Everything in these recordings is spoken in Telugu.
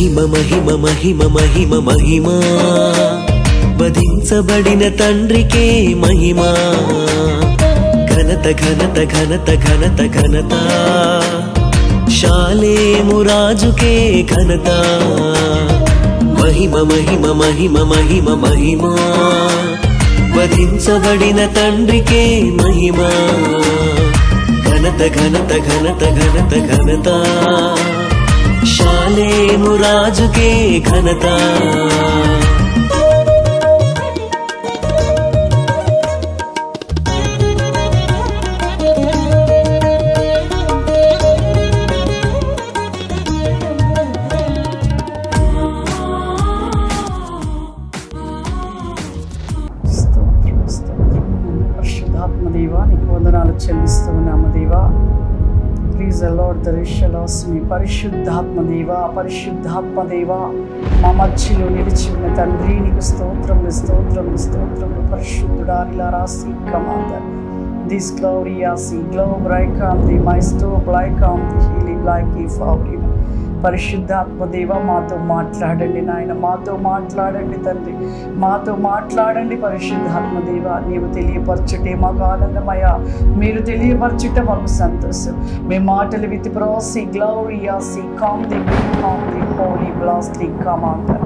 మహిమ మహిమ మహిమ మహిమ మహిమ వధించబడిన తండ్రికే మహిమ ఘనత ఘనత ఘనత ఘనత ఘనత శాలేము రాజుకే ఘనత మహిమ మహిమ మహిమ మహిమ మహిమ వధించబడిన తండ్రికే మహిమ ఘనత ఘనత ఘనత ఘనత ఘనత శాలేము రాజుకే ఘనత స్తోత్రం స్తోత్రం పరిశుద్ధాత్మ దేవా నీకు వందనాలు చెల్లిస్తూ ఉన్నాము దేవా ప్లీజ్ అలాడ్ దరిశలాసుని పరిశుద్ధాత్మ దేవా పరిశుద్ధాత్మ దేవా మా మధ్యలో నిలిచి ఉన్న తండ్రి నీకు స్తోత్రం స్తోత్రం స్తోత్రం పరిశుద్ధుడా ఇలా రాసి కమాందర్ దిస్ గ్లోరియాసి గ్లో బ్రైకామ్ ది మై స్టో బ్లైకామ్ ది హీలింగ్ లైక్ ఈ ఫౌరీ పరిశుద్ధాత్మ దేవ మాతో మాట్లాడండి నాయన మాతో మాట్లాడండి తండ్రి మాతో మాట్లాడండి పరిశుద్ధాత్మ దేవ నీవు తెలియపరచుటే మాకు ఆనందమయ మీరు తెలియపరచుట మాకు సంతోషం మీ మాటలు విత్ ప్రాసి గ్లౌరియాసి come the come the holy బ్లాస్టి commander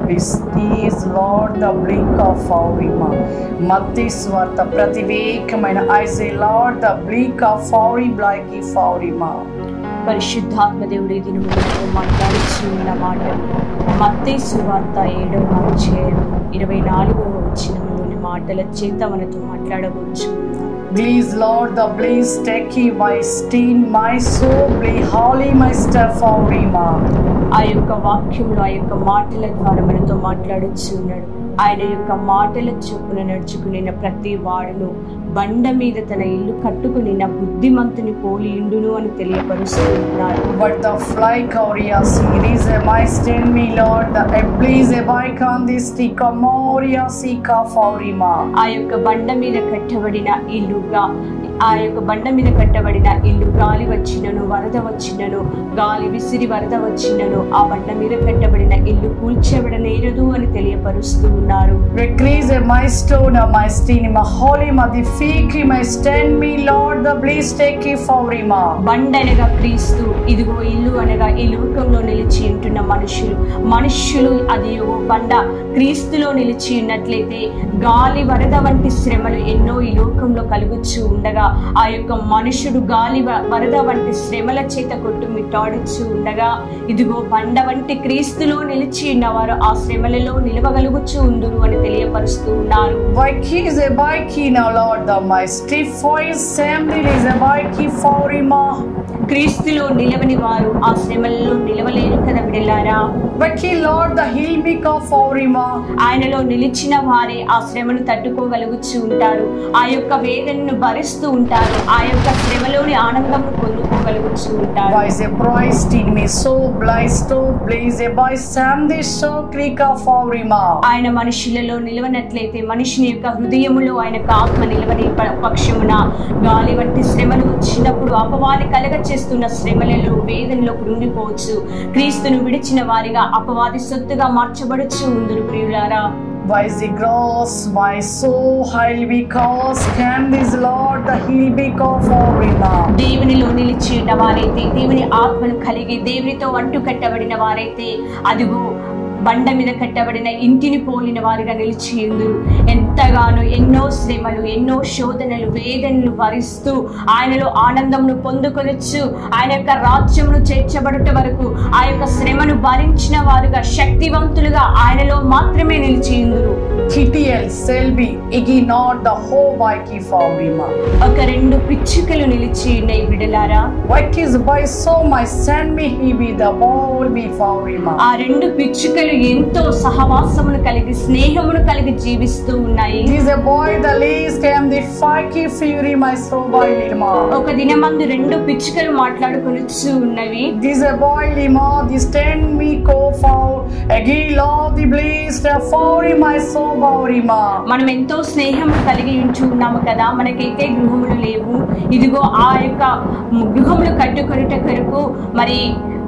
is lord the blink of ఫౌరిమా మత్తి స్వార్థ ప్రతివేకమైన ఐసే లార్డ్ ద బ్లింక్ ఆఫ్ ఫౌరీ బ్లాక్ ఈ ఫౌరిమా పరిశుద్ధాత్మ దేవుడి దినములతో మాట్లాడుచు ఉన్న మాటలు మత్తే సువార్త ఏడవ అధ్యాయం ఇరవై నాలుగవ వచ్చినంలోని మాటల చేత మనతో మాట్లాడవచ్చు Please, Lord, the please take ye my stain, my soul, be holy, my step for Rima. ఆ యొక్క వాక్యంలో ఆ యొక్క మాటల ద్వారా మనతో మాట్లాడొచ్చు ఉన్నాడు ఆయన యొక్క మాటల చొప్పున నడుచుకునిన ప్రతి వాడును బండ మీద తన ఇల్లు కట్టుకుని బుద్ధిమంతుని పోలియుండును అని తెలియపరుస్తూ ఉన్నారు But the fly corias, it is a my stain me, Lord, the a please a bike on this stick of Moria Sika for Rima. ఆ యొక్క బండ మీద కట్టబడిన ఇల్లుగా ఆ యొక్క బండ మీద కట్టబడిన ఇల్లు గాలి వచ్చినను వరద వచ్చినను గాలి విసిరి వరద వచ్చినను ఆ బండ మీద కట్టబడిన ఇల్లు కూల్చబడనేరదు అని తెలియపరుస్తూ ఉన్నారు Decrease a my stone, a my stain, my holy, my the fake, my stand me, Lord, the please take ye for Rima. బండ అనగా క్రీస్తు ఇదిగో ఇల్లు అనగా ఈ లోకంలో నిలిచి ఉంటున్న మనుషులు మనుష్యులు అది ఓ బండ క్రీస్తులో నిలిచి ఉన్నట్లయితే గాలి వరద వంటి శ్రమలు ఎన్నో ఈ లోకంలో కలుగుచూ ఉండగా ఆ యొక్క మనుషుడు గాలి వ- వరద వంటి శ్రమల చేత కొట్టుమిట్టాడుచూ ఉండగా ఇదిగో బండ వంటి క్రీస్తులో నిలిచి ఉన్నవారు ఆ శ్రమలలో నిలవగలుగుచూ ఉందురు అని తెలియపరుస్తూ ఉన్నారు Why key is a bike key now, Lord, the my stiff voice, Samuel is a bike key for Rima. క్రీస్తులో నిలవని వారు ఆ శ్రమలలో నిలవలేరు కదా విడలారా But he, Lord, the hill make of for Rima. ఆయనలో నిలిచిన వారే ఆ శ్రమను తట్టుకోగలుగుచూ ఉంటారు ఆ యొక్క వేదనను భరిస్తూ ఉంటారు ఆ యొక్క శ్రమలోని ఆనందమును పొందుకోగలుగుచూ ఉంటారు Why is a Christ in me so blind, so blaze a by Sam this so creek of for Rima. ఆయన మనుషులలో నిలవనట్లయితే మనిషిని యొక్క హృదయములో ఆయనకు ఆత్మ నిలవని ప- పక్షమున గాలి వంటి శ్రమలు వచ్చినప్పుడు అపవాది కలగ చేస్తున్న శ్రమలలో వేదనలో కృంగిపోవచ్చు క్రీస్తును విడిచిన వారిగా అపవాది సొత్తుగా మార్చబడుచు ఉందురు ప్రియులారా Why is the gross, my soul highly because can this Lord the hill make of for Rima. దేవునిలో నిలిచి ఉన్న వారైతే దేవుని ఆత్మను కలిగి దేవునితో అంటు కట్టబడిన వారైతే అదిగో బండ మీద కట్టబడిన ఇంటిని పోలిన వారిగా నిలిచి ఉందురు ఎంతగానో ఎన్నో శ్రమలు ఎన్నో శోధనలు వేదనలు భరిస్తూ ఆయనలో ఆనందమును పొందుకొనొచ్చు ఆయన యొక్క రాజ్యమును చేర్చబడుట వరకు ఆ యొక్క శ్రమను భరించిన వారుగా శక్తివంతులుగా ఆయనలో మాత్రమే నిలిచి ఉందురు TTL, Selby, Iggy not the whole bike for Rima. ఒక రెండు పిచ్చుకలు నిలిచి ఉన్నాయి బిడలారా What is by so my send me he be the ball be for Rima. ఆ రెండు పిచ్చుకలు ఎంతో సహవాసమును కలిగి స్నేహమును కలిగి జీవిస్తూ ఉన్నాయి This a boy the least am the fakey fury my soul by Lima. ఒక దినమందు రెండు పిచ్చుకలు మాట్లాడుకొని ఉన్నవి This a boy Lima, this ten me co for a gila the blaze the for my soul by Rima. మనం ఎంతో స్నేహం కలిగి ఉంటూ ఉన్నాము కదా మనకైతే గృహములు లేవు ఇదిగో ఆ యొక్క గృహములు కట్టుకొనుట కొరకు మరి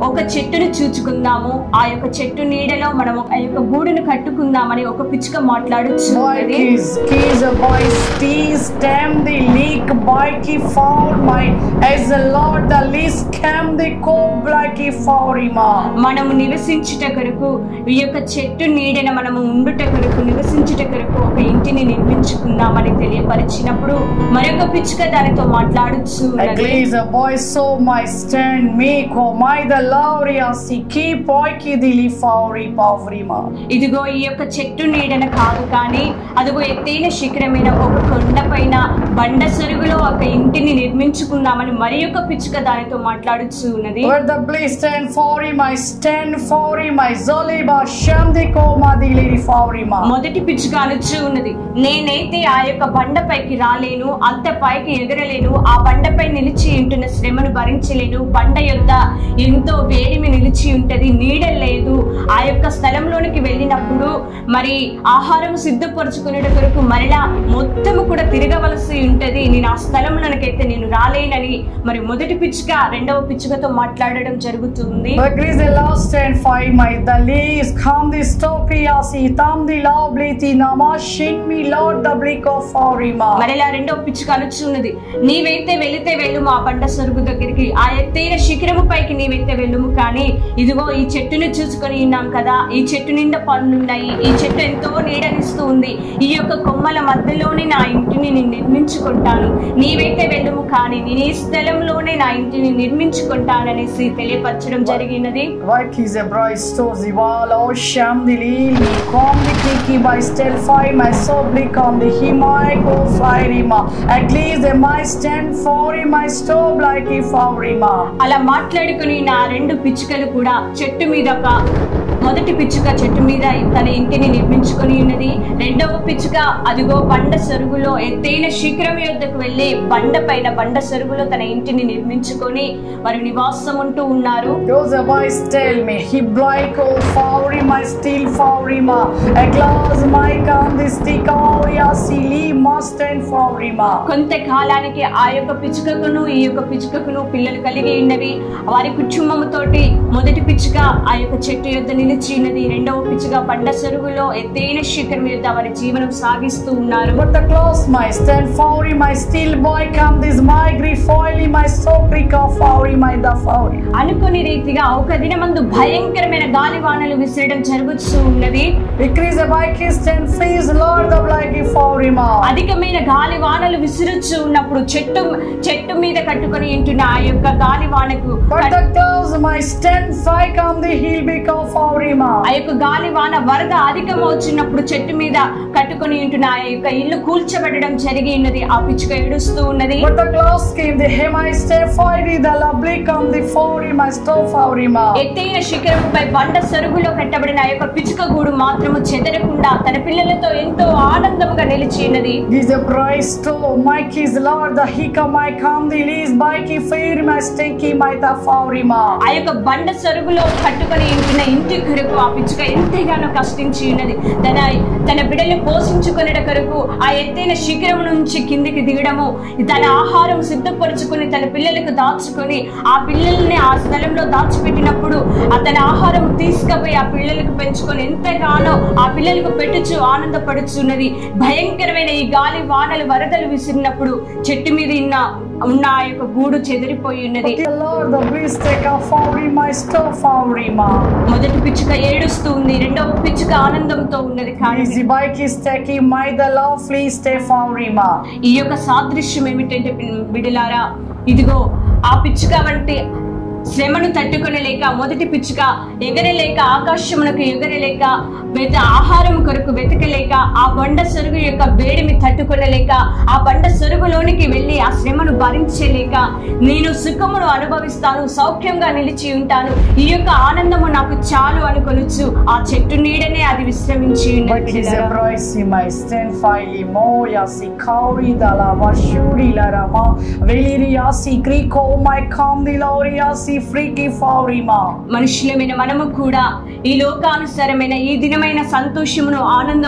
ఒక చెట్టును చూచుకుందాము ఆ యొక్క చెట్టు నీడలో మనం ఆ యొక్క గూడును కట్టుకుందామని ఒక పిచ్చుక Boy మాట్లాడుచున్నది keys, keys a boy steez, stem the leak, boy key found my as the Lord the least cam the cobra key found him. మనము నివసించుట కొరకు ఈ యొక్క చెట్టు నీడన మనము ఉండుట కొరకు నివసించుట కొరకు ఒక ఇంటిని నిర్మించుకుందామని తెలియపరిచినప్పుడు మరొక పిచ్చుక దానితో మాట్లాడుచు A glaze a boy so my stand make oh my the lauria see keep boy key the leaf found pavrima. ఇదిగో ఈ యొక్క చెట్టు నీడన కాదు కానీ అదిగో ఎత్తైన శిఖరమైన ఒక కొండపైన బండ సరుగులో ఒక ఇంటిని నిర్మించుకుందామని మరి యొక్క పిచ్చుక దానితో మాట్లాడుచు ఉన్నది Where the blaze stand for him, I stand for him, I zoliba sham the coma the lady for him. మొదటి పిచ్చుక అనుచు ఉన్నది నేనైతే ఆ యొక్క బండపైకి రాలేను అంత పైకి ఎగరలేను ఆ బండపై నిలిచి ఉంటున్న శ్రమను భరించలేను బండ యొద్ద ఎంతో వేడిమి నిలిచి ఉంటది నీడ లేదు ఆ యొక్క స్థలంలోనికి వెళ్ళినప్పుడు మరి ఆహారం సిద్ధపరచుకునే కొరకు మరలా మొత్తము కూడా తిరగవలసి ఉంటది నేను ఆ స్థలంలోనికైతే నేను రాలేనని మరి మొదటి పిచ్చుక రెండవ పిచ్చుకతో మాట్లాడడం జరుగుతుంది The grease the last stand five my the leaves come the stopia see tam the lovely the nama shin me lord the blick of Faurima. మరలా రెండో పిచ్చుక అనుచున్నది నీవైతే వెళితే వెళ్ళుము ఆ బండ సరుగు దగ్గరికి ఆ ఎత్తైన శిఖరము పైకి నీవైతే వెళ్ళుము కానీ ఇదిగో ఈ చెట్టుని చూసుకొని ఉన్నాం కదా ఈ చెట్టు నిండా పనులున్నాయి ఈ చెట్టు ఎంతో నీడనిస్తూ ఉంది ఈ యొక్క కొమ్మల మధ్యలోనే నా ఇంటిని నేను నిర్మించుకుంటాను నీవైతే వెళ్ళుము కానీ నేను ఈ స్థలంలోనే నా ఇంటిని నిర్మించుకుంటాననేసి తెలియపరచడం జరిగినది Like is a bright stores the wall oh sham the lily come the kiki by still five my so blick on the himai go fly rima. At least the my stand for him my stop like if Faurima. అలా మాట్లాడుకుని నా రెండు పిచ్చుకలు కూడా చెట్టు మీద ఒక మొదటి పిచ్చుక చెట్టు మీద తన ఇంటిని నిర్మించుకొని ఉన్నది రెండవ పిచ్చుక అదిగో బండ సరుగులో ఎత్తైన శిఖరం యొద్దకు వెళ్ళి బండ పైన బండ సరుగులో తన ఇంటిని నిర్మించుకొని వారు నివాసం ఉంటూ ఉన్నారు Those boys tell me, he blind oh Faurima, still Faurima. A glass my can this stick oh yeah, silly must and Faurima. కొంతకాలానికి ఆ యొక్క పిచ్చుకకును ఈ యొక్క పిచ్చుకకును పిల్లలు కలిగి ఉన్నవి వారి కుటుంబముతోటి మొదటి పిచ్చుక ఆ యొక్క చెట్టు యొద్ద నిలిచి ఉన్నది రెండవ పిచ్చుక బండ సరుగులో ఎత్తైన శిఖరం యొద్ద వారి జీవనం సాగిస్తూ ఉన్నారు But the close my stand Faurima, still boy come this my grief foily my so prick of Faurima the Faurima. అనుకుని రీతిగా ఒక దినమందు భయంకరమైన గాలివానలు విసిరడం జరుగుతూ ఉన్నది Increase the bike stand freeze Lord the black Faurima. అధికమైన గాలి వానలు విసురుచు ఉన్నప్పుడు చెట్టు చెట్టు మీద కట్టుకొని ఉంటున్న ఆ యొక్క గాలి వానకు But the clouds my stand fight come the hill beak of Faurima. ఆ యొక్క గాలి వాన వరద అధికం వచ్చినప్పుడు చెట్టు మీద కట్టుకొని ఉంటున్న ఆ యొక్క ఇల్లు కూల్చబడడం జరిగి ఉన్నది ఆ పిచ్చుక ఏడుస్తూ ఉన్నది But the clouds came the hem I stay fight the lovely come the Faurima stop Faurima. ఎత్తైన శిఖరంపై బండ సరుగులో కట్టబడిన ఆ యొక్క పిచ్చుక గూడు మాత్రము చెదరకుండా తన పిల్లలతో ఎంతో ఆనందముగా నిలిచి ఉన్నది This a bright store, Mike is Lord, the hika my come the least bikey fair my stinky my the faurima. ఆ యొక్క బండ సరుగులో కట్టుకొని ఉంటున్న ఇంటి కొరకు ఆ పిచ్చుక ఎంతగానో కష్టించి ఉన్నది తన తన బిడ్డలు పోషించుకునే కొరకు ఆ ఎత్తైన శిఖరం నుంచి కిందికి దిగడము తన ఆహారం సిద్ధపరచుకొని తన పిల్లలకు దాచుకొని ఆ పిల్లల్ని ఆ స్థలంలో దాచిపెట్టినప్పుడు అతని ఆహారం తీసుకుపోయి ఆ పిల్లలకు పెంచుకొని ఎంతగానో ఆ పిల్లలకు పెట్టుచు ఆనందపడుచున్నది భయంకరమైన ఈ గాలి వానలు వరదలు విసిరినప్పుడు చెట్టు మీద ఉన్న ఉన్న ఆ యొక్క గూడు చెదిరిపోయి ఉన్నది The Lord, the beast take a faurima, stop faurima. మొదటి పిచ్చుక ఏడుస్తూ ఉంది రెండవ పిచ్చుక ఆనందంతో ఉన్నది కానీ This bike is taking my the lovely stay faurima. ఈ యొక్క సాదృశ్యం ఏమిటంటే పి- బిడలారా ఇదిగో ఆ పిచ్చుక వంటి శ్రమను తట్టుకొనలేక మొదటి పిచ్చుక ఎగరలేక ఆకాశమునకు ఎగరలేక వెత ఆహారం కొరకు వెతకలేక ఆ బండ సరుగు యొక్క వేడిమి తట్టుకొనలేక ఆ బండ సరుగులోనికి వెళ్ళి ఆ శ్రమను భరించలేక నేను సుఖమును అనుభవిస్తాను సౌఖ్యంగా నిలిచి ఉంటాను ఈ యొక్క ఆనందము నాకు చాలు అనుకొనొచ్చు ఆ చెట్టు నీడనే అది విశ్రమించి ఉన్నది But is a బిడ్డలారా. bright see my stand faili moya si kauri da la vashuri la rama. Veliria si griko my come the lauria si freaky faurima. మనుషులమైన మనము కూడా ఈ లోకానుసారమైన ఈ దినమైన సంతోషమును ఆనందమును కోరుకుంటూ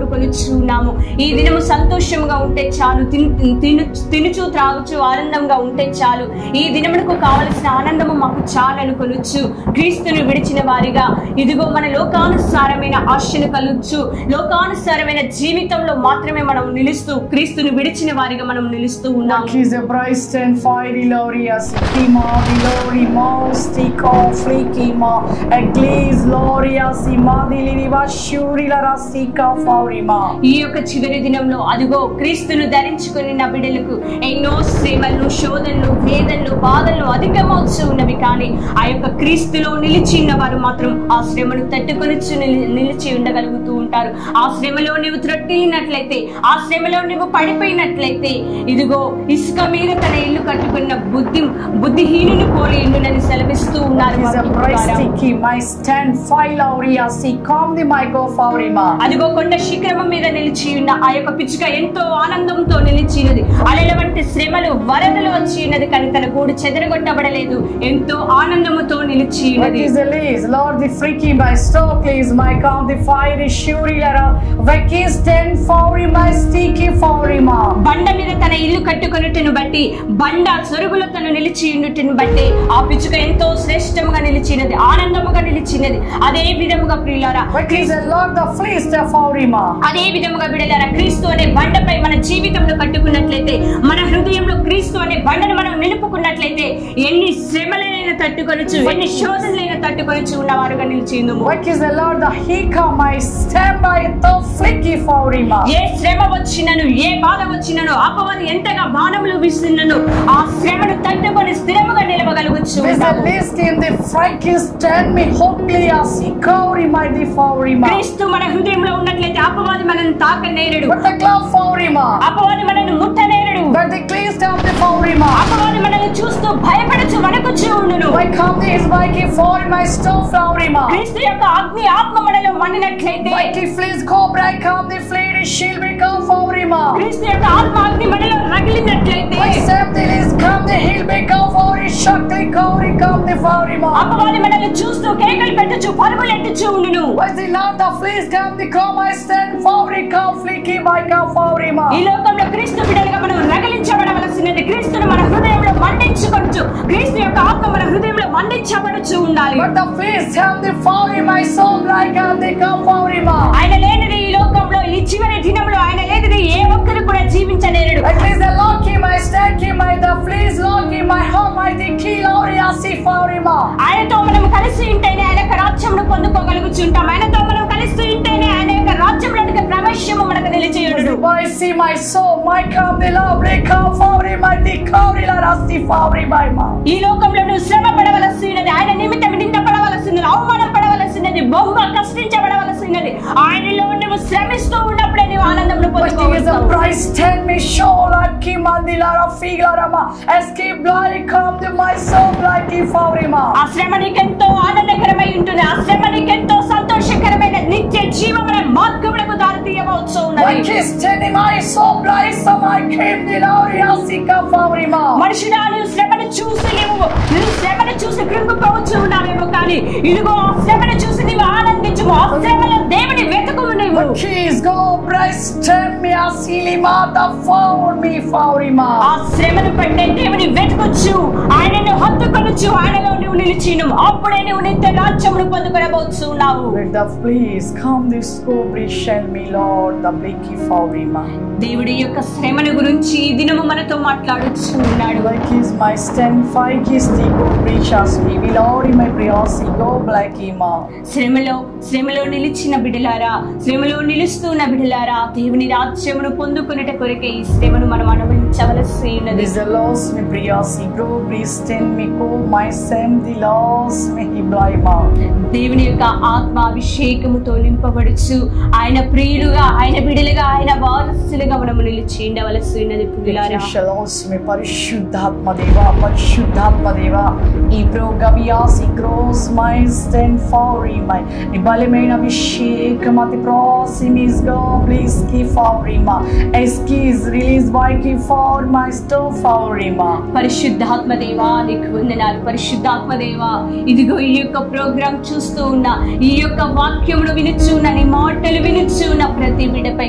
కోరుకొనిచున్నాము ఈ దినము సంతోషంగా ఉంటే చాలు తిను తిను తినుచు త్రాగుచు ఆనందంగా ఉంటే చాలు ఈ దినమునకు కావలసిన ఆనందము మాకు చాలని కొనుచు క్రీస్తును విడిచిన వారిగా ఇదిగో మన లోకానుసారమైన ఆశను కలుచు లోకానుసారమైన జీవితంలో మాత్రమే మనం నిలుస్తూ క్రీస్తును విడిచిన వారిగా మనం నిలుస్తూ ఉన్నాము He's a bright and fiery glorious Kima, Vilori, Mostica, Flikima, Eglis, Glorious, Imadili, Vashuri, Larasika, Faurima. ఈ యొక్క చివరి దినంలో అదిగో క్రీస్తును ధరించుకుని నా బిడ్డలకు ఎన్నో శ్రమలు శోధనలు వేదనలు బాధలు అధికమవుతూ ఉన్నవి కానీ ఆ యొక్క క్రీస్తులో నిలిచి ఉన్న వారు మాత్రం ఆ శ్రమను తట్టుకొని నిలిచి ఉండగలుగుతూ ఉంటారు ఆ శ్రమలో నువ్వు త్రొట్టినట్లయితే ఆ శ్రమలో నువ్వు పడిపోయినట్లయితే ఇదిగో ఇసుక మీద తన ఇల్లు కట్టుకున్న బుద్ధి బుద్ధిహీనుని పోలి ఇల్లునని సెలవిస్తూ ఉన్నారు He's a వాక్యం bright ద్వారా. sticky, my stand, file, Aurea, see, come the Michael Faurima. అదిగో కొండ శిఖరం మీద నిలిచి ఉన్న ఆ యొక్క పిచ్చుక ఎంతో ఆనందంతో నిలిచినది అలల వంటి శ్రమలు వరదలు వచ్చి ఉన్నది కానీ తన గూడు చెదరగొట్టబడలేదు ఎంతో ఆనందముతో నిలిచి What ఉన్నది is the least? Lord, the freaky, my Stokes, my count, the fiery, Shuri, Lara, Vaki, stand, Fauri, my sticky, Faurima. బండ మీద తన ఇల్లు కట్టుకొనుటను బట్టి బండ సొరుగులో తను నిలిచి ఉండుటను బట్టి ఆ పిచ్చుక ఎంతో శ్రేష్టముగా నిలిచినది ఆనందముగా నిలిచినది అదే విధముగా ప్రియులారా What is the Lord, the fleece, the Faurima? అదే విధముగా విడలారా క్రీస్తు అనే బండపై మన జీవితంలో కట్టుకున్నట్లయితే మన హృదయంలో క్రీస్తు అనే బండను మనం నిలుపుకున్నట్లయితే ఎన్ని శ్రమలైన తట్టుకొనొచ్చు ఎన్ని శోధనలైన తట్టుకొనొచ్చు ఉన్నవారుగా నిలిచిందుము What is the Lord, the Hika, my stand by the flicky, Faurima? ఏ శ్రమ వచ్చినను ఏ బాధ వచ్చినను అపవాది ఎంతగా బాణములు విస్తున్నను ఆ శ్రమను తట్టుకొని స్థిరముగా నిలవగలుగుచు With the ఉన్నాము. least in the Frankie, stand me, hopefully, a Sikauri, my the Faurima. క్రీస్తు మన హృదయంలో ఉన్నట్లయితే అపవాది మనల్ని తాకనేరడు But the cloud Faurima. అపవాది మనల్ని ముట్టనేరడు But the cleans down the Faurima. అపవాది మనల్ని చూస్తూ భయపడచ్చు వణకుచు ఉండును My company is Mikey for my stove Faurima. క్రీస్తు యొక్క అగ్ని ఆత్మ మనలో మండినట్లయితే Mikey flees cobra, come the fleet, shield become Faurima. క్రీస్తు యొక్క ఆత్మ అగ్ని మనలో రగిలినట్లయితే My Samuel is come the hill become Fauri, shakti, Kauri, come the Faurima. అపవాది మనల్ని చూస్తూ కేకలు పెట్టచ్చు పరుగులు ఎట్టుచు ఉండును Why the Lord the fleas come the come I stand Fauri, come flicky, my come Faurima. ఈ లోకంలో క్రీస్తు బిడ్డలుగా మనం రగిలించబడవలసినది క్రీస్తును మన హృదయంలో మండించుకొనచ్చు క్రీస్తు యొక్క ఆత్మ మన హృదయంలో మండించబడుచు ఉండాలి But the fleas come the Fauri, my soul like uh, they come Faurima. ఆయన లేనిది ఈ లోకంలో ఈ చివరి దినంలో ఆయన లేనిది ఏ ఒక్కరు కూడా జీవించలేరు At least the Loki, my stanky, my the fleas, Loki, my home, my the key, Lauria, see Faurima. ఆయనతో మనం కలిసి ఉంటేనే ఆయన యొక్క రాజ్యమును పొందుకోగలుగుతుంటాం ఆయనతో మనం కలిసి ఉంటేనే ఆయన యొక్క రాజ్యంలోనికి ప్రవేశము మనకు నిలిచేయుడు I see my soul, my come the lovely come Faurima, the Kauri, la rasti Faurima, ma. ఈ లోకంలో నువ్వు శ్రమ పడవలసినది ఆయన నిమిత్తం నిందపడవలసినది అవమానం పడవలసినది బహుగా కష్టించబడవలసినది ఆయనలో నువ్వు శ్రమిస్తూ ఉన్నప్పుడే నువ్వు ఆనందమును But he is a పొందుకోగలుగుతావు price, tell me, show like Kim and the Lara Figlarama, escape bloody come to my soul like he Faurima. ఆ శ్రమ నీకెంతో ఆనందకరమై ఉంటుంది ఆ శ్రమ నీకెంతో సంతోషకరమైన నిత్య జీవమున మార్గములకు దారి తీయవచ్చు My ఉన్నది kiss, telling my soul, blind, some I came the Lauria Sika Faurima. మనుషుడా నువ్వు శ్రమను చూసి నువ్వు నువ్వు శ్రమను చూసి కృంగిపోవచ్చు ఉన్నావేమో కానీ ఇదిగో ఆ శ్రమను చూసి నీవు ఆనందించు ఆ శ్రమలో దేవుని వెతుకుము నువ్వు Keys go, Bryce, tell me, I see Limata found me, Faurima. ఆ శ్రమను పట్టే దేవుని వెతుకొచ్చు ఆయనను హత్తుకొనొచ్చు ఆయనలో నువ్వు నిలిచిను అప్పుడే నువ్వు నిత్య రాజ్యమును పొందుకొనవచ్చు ఉన్నావు Let the please come this cobra shall me, Lord, the blicky Faurima. దేవుడి యొక్క శ్రమను గురించి ఈ దినము మనతో మాట్లాడుచు ఉన్నాడు Like is my stand, five kiss, the cobra shall me, Lord, my priosity, go, blacky ma. శ్రమలో శ్రమలో నిలిచిన బిడలారా శ్రమలో నిలుస్తున్న బిడలారా దేవుని రాజ్యమును పొందుకునేట కొరకే ఈ శ్రమను మనం అనుభవించవలసి ఉన్నది This the loss me priosity, go, stand me, go, my sam, the loss me, he blind ma. దేవుని యొక్క ఆత్మ అభిషేకముతో నింపబడుచు ఆయన ప్రియులుగా ఆయన బిడలుగా ఆయన వారసులుగా మనము నిలిచి ఉండవలసి ఉన్నది పిల్లారా శలోస్మి పరిశుద్ధాత్మ దేవ పరిశుద్ధాత్మ దేవ ఈ ప్రోగవియాసి క్రోస్ మై స్టెన్ ఫారీ మై నీ బలమైన అభిషేకం అతి ప్రాసిమిస్ గో ప్లీజ్ కి ఫారీ మా ఎస్కీస్ రిలీజ్ బై కి ఫార్ మై స్టో ఫారీ మా పరిశుద్ధాత్మ దేవా నీకు వందనాలు పరిశుద్ధాత్మ దేవా ఇదిగో ఈ యొక్క ప్రోగ్రాం చూస్తూ ఉన్న ఈ యొక్క వాక్యమును వినుచు ఉన్న నీ మాటలు వినుచు ఉన్న ప్రతి బిడ్డపై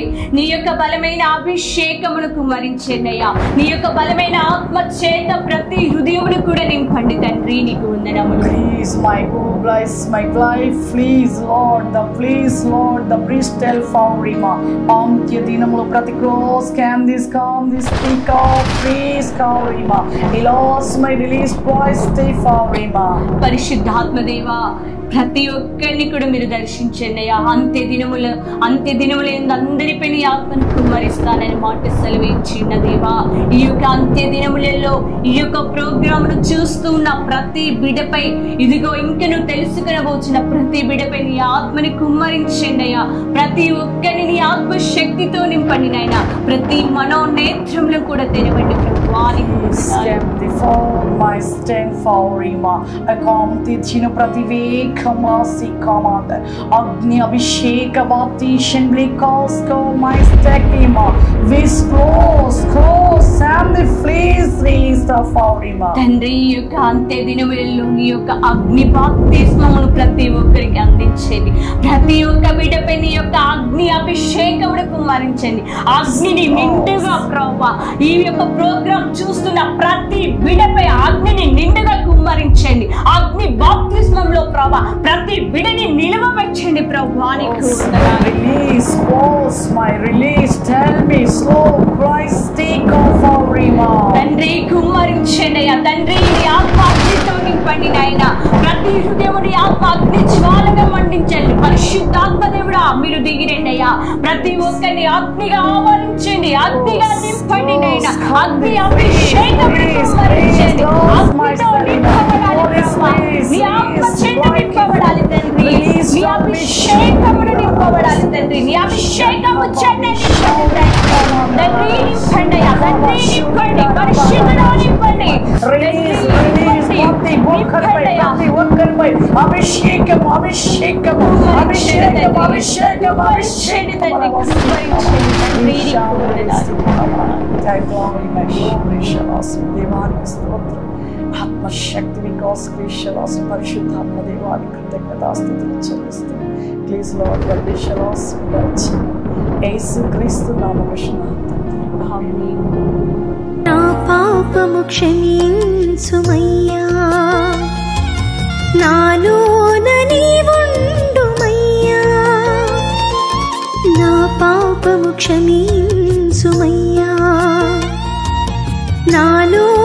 నీ యొక్క బలమైన అభిషేకమును కుమ్మరించండి అయ్యా నీ యొక్క బలమైన ఆత్మ చేత ప్రతి హృదయమును కూడా నింపండి తండ్రి నీకు వందనములు Please, my God, bless my life. Please, Lord, the please, Lord, the Bristol Faurima. అంత్య దినములు ప్రతి close can this come this speak of please కౌరిమా He lost my release price, stay Faurima. పరిశుద్ధాత్మ దేవా ప్రతి ఒక్కరిని కూడా మీరు దర్శించండి అయ్యా అంత్య దినములు అంత్య దినములు ఎందు అందరిపై నీ ఆత్మను కుమ్మరిస్తానని మాట సెలవిచ్చిన దేవా ఈ యొక్క అంత్య దినములలో ఈ యొక్క ప్రోగ్రామ్ ను చూస్తూ ఉన్న ప్రతి బిడపై ఇదిగో ఇంక నువ్వు తెలుసుకునబోచిన ప్రతి బిడపై నీ ఆత్మని కుమ్మరించండి అయ్యా ప్రతి ఒక్కరిని నీ ఆత్మ శక్తితో నింపండి నాయన ప్రతి మనోనేత్రంలో కూడా తెరవండి ప్రభువానికి Stem the fall, my stand Faurima. Akam తిచ్చిన ప్రతి వేఖమాసి కమాత అగ్ని అభిషేక బాప్తీషన్ బ్లికాస్కో మై స్టెకిమా విస్ close close and the fleece release the Faurima. తండ్రి ఈ యొక్క అంత్య దినములలో నీ యొక్క అగ్ని బాప్తిస్మమును ప్రతి ఒక్కరికి అందించండి ప్రతి ఒక్క బిడ్డపై నీ యొక్క అగ్ని అభిషేకమును కుమ్మరించండి అగ్నిని నిండుగా ప్రభా ఈ యొక్క ప్రోగ్రాం చూస్తున్న ప్రతి బిడపై అగ్నిని నిండుగా కుమ్మరించండి అగ్ని బాప్తిస్మంలో ప్రభా ప్రతి బిడని నిలువబెట్టండి ప్రభా నీకు వందనాలు. Release, pause my release. Tell me, slow Christ, take off Faurima. తండ్రి కుమ్మరించండి అయ్యా తండ్రి నీ ఆత్మ అగ్నితో నింపండి నాయన ప్రతి హృదయముని ఆత్మ అగ్ని జ్వాలగా మండించండి పరిశుద్ధాత్మ దేవుడా మీరు దిగిరండి అయ్యా ప్రతి ఒక్కరిని అగ్నిగా ఆవరించండి అగ్నిగా నింపండి నాయన అగ్ని అభిషేకం కుమ్మరించండి అగ్నితో నింపబడాలి ప్రభా. నీ ఆత్మ చేత నింపబడాలి తండ్రి నీ అభిషేకమును నింపబడాలి తండ్రి నీ అభిషేకము చేత నింపండి తండ్రి నింపండి అయ్యా తండ్రి నింపండి పరిశుద్ధులో నింపండి Release, release, ప్రతి ఒక్కరిపై, ప్రతి ఒక్కరిపై అభిషేకం అభిషేకం అభిషేకం అభిషేకం అభిషేకం దేవానికి స్తోత్రం ఆత్మశక్తి వికాస్ క్రీషలాసు పరిశుద్ధాత్మ దేవానికి కృతజ్ఞతాస్తుతులు చెల్లిస్తూ ప్లీజ్ లార్డ్ గర్భేషలాసు వచ్చి యేసు క్రీస్తు నామకృష్ణ నా పాపము క్షమించుమయ్యా నాలోన నీవుండుమయ్యా నా పాపము క్షమించుమయ్యా నాలో